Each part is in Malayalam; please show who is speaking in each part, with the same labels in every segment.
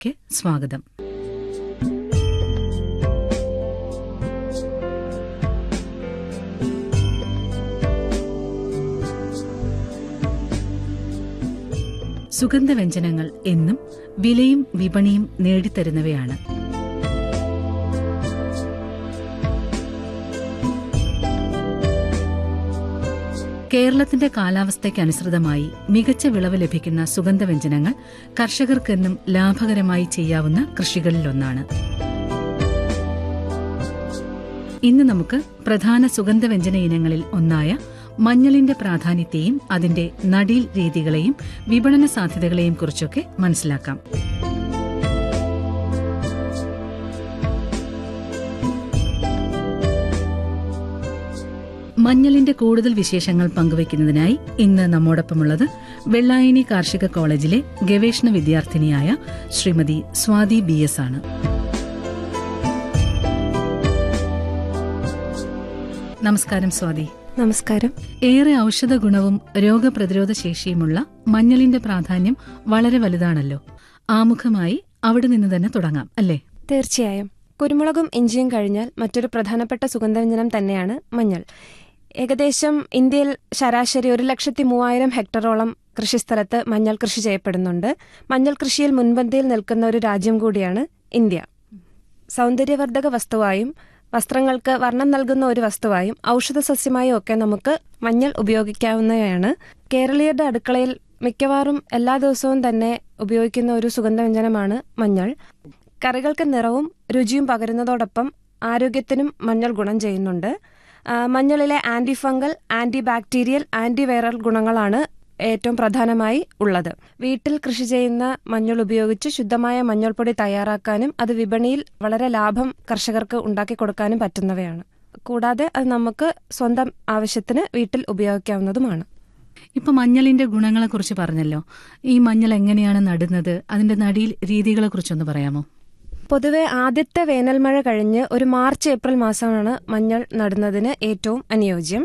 Speaker 1: ക്ക് സ്വാഗതം സുഗന്ധവ്യഞ്ജനങ്ങൾ എന്നും വിലയും വിപണിയും നേടിത്തരുന്നവയാണ് കേരളത്തിന്റെ കാലാവസ്ഥയ്ക്കനുസൃതമായി മികച്ച വിളവ് ലഭിക്കുന്ന സുഗന്ധവ്യഞ്ജനങ്ങൾ കർഷകർക്കെന്നും ലാഭകരമായി ചെയ്യാവുന്ന കൃഷികളിലൊന്നാണ് ഇന്ന് നമുക്ക് പ്രധാന സുഗന്ധവ്യഞ്ജന ഇനങ്ങളിൽ ഒന്നായ മഞ്ഞളിന്റെ പ്രാധാന്യത്തെയും അതിന്റെ നടീൽ രീതികളെയും വിപണന സാധ്യതകളെയും കുറിച്ചൊക്കെ മനസ്സിലാക്കാം മഞ്ഞളിന്റെ കൂടുതൽ വിശേഷങ്ങൾ പങ്കുവയ്ക്കുന്നതിനായി ഇന്ന് നമ്മോടൊപ്പമുള്ളത് വെള്ളായണി കാർഷിക കോളേജിലെ ഗവേഷണ വിദ്യാർത്ഥിനിയായ ശ്രീമതി സ്വാതി ബി എസ് ആണ് നമസ്കാരം സ്വാതി
Speaker 2: നമസ്കാരം
Speaker 1: ഏറെ ഔഷധ ഗുണവും രോഗപ്രതിരോധ ശേഷിയുമുള്ള മഞ്ഞളിന്റെ പ്രാധാന്യം വളരെ വലുതാണല്ലോ ആമുഖമായി അവിടെ നിന്ന് തന്നെ തുടങ്ങാം അല്ലേ
Speaker 2: തീർച്ചയായും കുരുമുളകും ഇഞ്ചിയും കഴിഞ്ഞാൽ മറ്റൊരു പ്രധാനപ്പെട്ട സുഗന്ധവ്യഞ്ജനം തന്നെയാണ് മഞ്ഞൾ ഏകദേശം ഇന്ത്യയിൽ ശരാശരി ഒരു ലക്ഷത്തി മൂവായിരം ഹെക്ടറോളം കൃഷിസ്ഥലത്ത് മഞ്ഞൾ കൃഷി ചെയ്യപ്പെടുന്നുണ്ട് മഞ്ഞൾ കൃഷിയിൽ മുൻപന്തിയിൽ നിൽക്കുന്ന ഒരു രാജ്യം കൂടിയാണ് ഇന്ത്യ സൗന്ദര്യവർദ്ധക വസ്തുവായും വസ്ത്രങ്ങൾക്ക് വർണ്ണം നൽകുന്ന ഒരു വസ്തുവായും ഔഷധ സസ്യമായും ഒക്കെ നമുക്ക് മഞ്ഞൾ ഉപയോഗിക്കാവുന്നവയാണ് കേരളീയരുടെ അടുക്കളയിൽ മിക്കവാറും എല്ലാ ദിവസവും തന്നെ ഉപയോഗിക്കുന്ന ഒരു സുഗന്ധവ്യഞ്ജനമാണ് മഞ്ഞൾ കറികൾക്ക് നിറവും രുചിയും പകരുന്നതോടൊപ്പം ആരോഗ്യത്തിനും മഞ്ഞൾ ഗുണം ചെയ്യുന്നുണ്ട് ആ, മഞ്ഞളിലെ anti fungal anti bacterial anti viral ഗുണങ്ങളാണ് ഏറ്റവും പ്രധാനമായി ഉള്ളത് വീട്ടിൽ കൃഷി ചെയ്യുന്ന മഞ്ഞൾ ഉപയോഗിച്ച് ശുദ്ധമായ മഞ്ഞൾപ്പൊടി തയ്യാറാക്കാനും അത് വിപണിയിൽ വളരെ ലാഭം കർഷകർക്ക് ഉണ്ടാക്കി കൊടുക്കാനും പറ്റുന്നവയാണ് കൂടാതെ അത് നമുക്ക് സ്വന്തം ആവശ്യത്തിന് വീട്ടിൽ ഉപയോഗിക്കാവുന്നതുമാണ്
Speaker 1: ഇപ്പൊ മഞ്ഞളിന്റെ ഗുണങ്ങളെക്കുറിച്ച് പറഞ്ഞല്ലോ ഈ മഞ്ഞൾ എങ്ങനെയാണ് നടുന്നത് അതിന്റെ നടീൽ രീതികളെക്കുറിച്ചൊന്ന് പറയാമോ
Speaker 2: പൊതുവെ ആദ്യത്തെ വേനൽമഴ കഴിഞ്ഞ് ഒരു മാർച്ച് ഏപ്രിൽ മാസമാണ് മഞ്ഞൾ നടുന്നതിന് ഏറ്റവും അനുയോജ്യം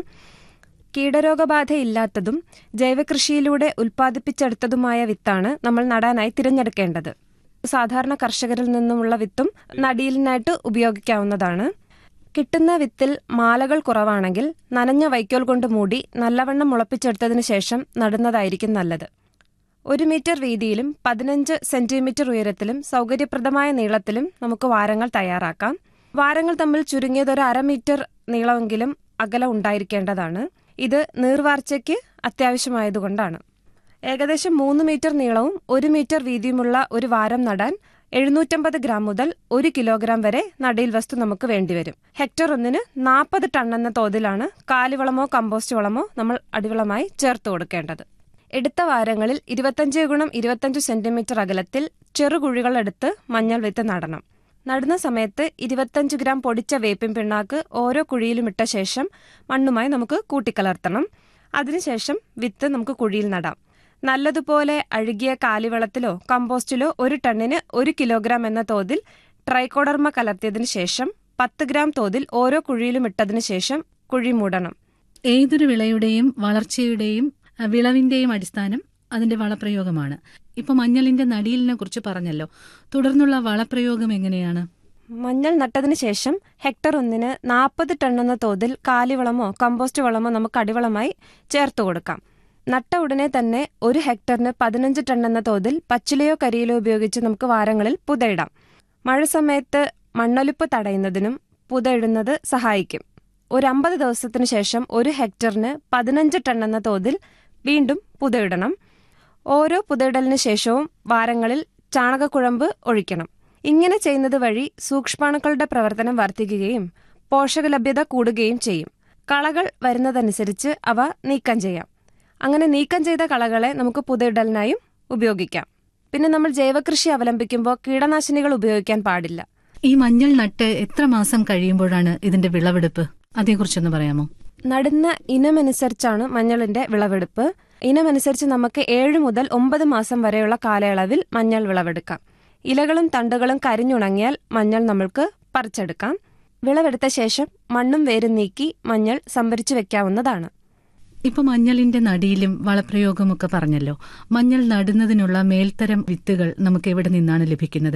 Speaker 2: കീടരോഗബാധയില്ലാത്തതും ജൈവകൃഷിയിലൂടെ ഉൽപ്പാദിപ്പിച്ചെടുത്തതുമായ വിത്താണ് നമ്മൾ നടാനായി തിരഞ്ഞെടുക്കേണ്ടത് സാധാരണ കർഷകരിൽ നിന്നുമുള്ള വിത്തും നടീലിനായിട്ട് ഉപയോഗിക്കാവുന്നതാണ് കിട്ടുന്ന വിത്തിൽ മാലകൾ കുറവാണെങ്കിൽ നനഞ്ഞ വൈക്കോൽ കൊണ്ട് മൂടി നല്ലവണ്ണം മുളപ്പിച്ചെടുത്തതിനു ശേഷം നടുന്നതായിരിക്കും നല്ലത് ഒരു മീറ്റർ വീതിയിലും പതിനഞ്ച് സെന്റിമീറ്റർ ഉയരത്തിലും സൗകര്യപ്രദമായ നീളത്തിലും നമുക്ക് വാരങ്ങൾ തയ്യാറാക്കാം വാരങ്ങൾ തമ്മിൽ ചുരുങ്ങിയത് ഒരു അര മീറ്റർ നീളമെങ്കിലും അകലം ഉണ്ടായിരിക്കേണ്ടതാണ് ഇത് നീർവാർച്ചയ്ക്ക് അത്യാവശ്യമായതുകൊണ്ടാണ് ഏകദേശം മൂന്ന് മീറ്റർ നീളവും ഒരു മീറ്റർ വീതിയുമുള്ള ഒരു വാരം നടാൻ എഴുന്നൂറ്റമ്പത് ഗ്രാം മുതൽ ഒരു കിലോഗ്രാം വരെ നടീൽ വസ്തു നമുക്ക് വേണ്ടിവരും ഹെക്ടർ ഒന്നിന് നാൽപ്പത് ടൺ എന്ന തോതിലാണ് കാലിവളമോ കമ്പോസ്റ്റ് വളമോ നമ്മൾ അടിവളമായി ചേർത്ത് കൊടുക്കേണ്ടത് എടുത്ത വാരങ്ങളിൽ ഇരുപത്തഞ്ച് ഗുണം ഇരുപത്തഞ്ച് സെന്റിമീറ്റർ അകലത്തിൽ ചെറുകുഴികൾ എടുത്ത് മഞ്ഞൾ വിത്ത് നടണം നടുന്ന സമയത്ത് ഇരുപത്തഞ്ച് ഗ്രാം പൊടിച്ച വേപ്പിൻ പിണ്ണാക്ക് ഓരോ കുഴിയിലും ഇട്ട ശേഷം മണ്ണുമായി നമുക്ക് കൂട്ടിക്കലർത്തണം അതിനുശേഷം വിത്ത് നമുക്ക് കുഴിയിൽ നടാം നല്ലതുപോലെ അഴുകിയ കാലിവളത്തിലോ കമ്പോസ്റ്റിലോ ഒരു ടണ്ണിന് ഒരു കിലോഗ്രാം എന്ന തോതിൽ ട്രൈക്കോഡർമ കലർത്തിയതിനു ശേഷം പത്ത് ഗ്രാം തോതിൽ ഓരോ കുഴിയിലും ഇട്ടതിനു ശേഷം കുഴി മൂടണം
Speaker 1: ഏതൊരു വിളയുടെയും വളർച്ചയുടെയും അഹ് വിളവിന്റെയും അടിസ്ഥാനം അതിന്റെ വളപ്രയോഗമാണ് ഇപ്പൊ മഞ്ഞളിന്റെ നടീലിനെ കുറിച്ച് പറഞ്ഞല്ലോ തുടർന്നുള്ള വളപ്രയോഗം എങ്ങനെയാണ്
Speaker 2: മഞ്ഞൾ നട്ടതിന് ശേഷം ഹെക്ടർ ഒന്നിന് നാൽപ്പത് ടൺ എന്ന തോതിൽ കാലിവളമോ കമ്പോസ്റ്റ് വളമോ നമുക്ക് അടിവളമായി ചേർത്ത് കൊടുക്കാം നട്ട ഉടനെ തന്നെ ഒരു ഹെക്ടറിന് പതിനഞ്ച് ടൺ എന്ന തോതിൽ പച്ചിലയോ കരിയിലോ ഉപയോഗിച്ച് നമുക്ക് വാരങ്ങളിൽ പുതയിടാം മഴ സമയത്ത് മണ്ണൊലിപ്പ് തടയുന്നതിനും പുതയിടുന്നത് സഹായിക്കും ഒരു അമ്പത് ദിവസത്തിനു ശേഷം ഒരു ഹെക്ടറിന് പതിനഞ്ച് ടൺ എന്ന തോതിൽ വീണ്ടും പുതയിടണം ഓരോ പുതയിടലിന് ശേഷവും വാരങ്ങളിൽ ചാണകക്കുഴമ്പ് ഒഴിക്കണം ഇങ്ങനെ ചെയ്യുന്നത് വഴി സൂക്ഷ്മാണുക്കളുടെ പ്രവർത്തനം വർദ്ധിക്കുകയും പോഷകലഭ്യത കൂടുകയും ചെയ്യും കളകൾ വരുന്നതനുസരിച്ച് അവ നീക്കം ചെയ്യാം അങ്ങനെ നീക്കം ചെയ്ത കളകളെ നമുക്ക് പുതയിടലിനായും ഉപയോഗിക്കാം പിന്നെ നമ്മൾ ജൈവകൃഷി അവലംബിക്കുമ്പോൾ കീടനാശിനികൾ ഉപയോഗിക്കാൻ പാടില്ല
Speaker 1: ഈ മഞ്ഞൾ നട്ട് എത്ര മാസം കഴിയുമ്പോഴാണ് ഇതിന്റെ വിളവെടുപ്പ് അതേക്കുറിച്ചൊന്ന് പറയാമോ
Speaker 2: നടുന്ന ഇനമനുസരിച്ചാണ് മഞ്ഞളിന്റെ വിളവെടുപ്പ് ഇനമനുസരിച്ച് നമുക്ക് ഏഴ് മുതൽ ഒമ്പത് മാസം വരെയുള്ള കാലയളവിൽ മഞ്ഞൾ വിളവെടുക്കാം ഇലകളും തണ്ടുകളും കരിഞ്ഞുണങ്ങിയാൽ മഞ്ഞൾ നമ്മൾക്ക് പറിച്ചെടുക്കാം വിളവെടുത്ത ശേഷം മണ്ണും വേരും നീക്കി മഞ്ഞൾ സംഭരിച്ചു വെക്കാവുന്നതാണ്
Speaker 1: ഇപ്പൊ മഞ്ഞളിന്റെ നടിയിലും വളപ്രയോഗമൊക്കെ പറഞ്ഞല്ലോ മഞ്ഞൾ നടുന്നതിനുള്ള മേൽത്തരം വിത്തുകൾ നമുക്ക് എവിടെ നിന്നാണ് ലഭിക്കുന്നത്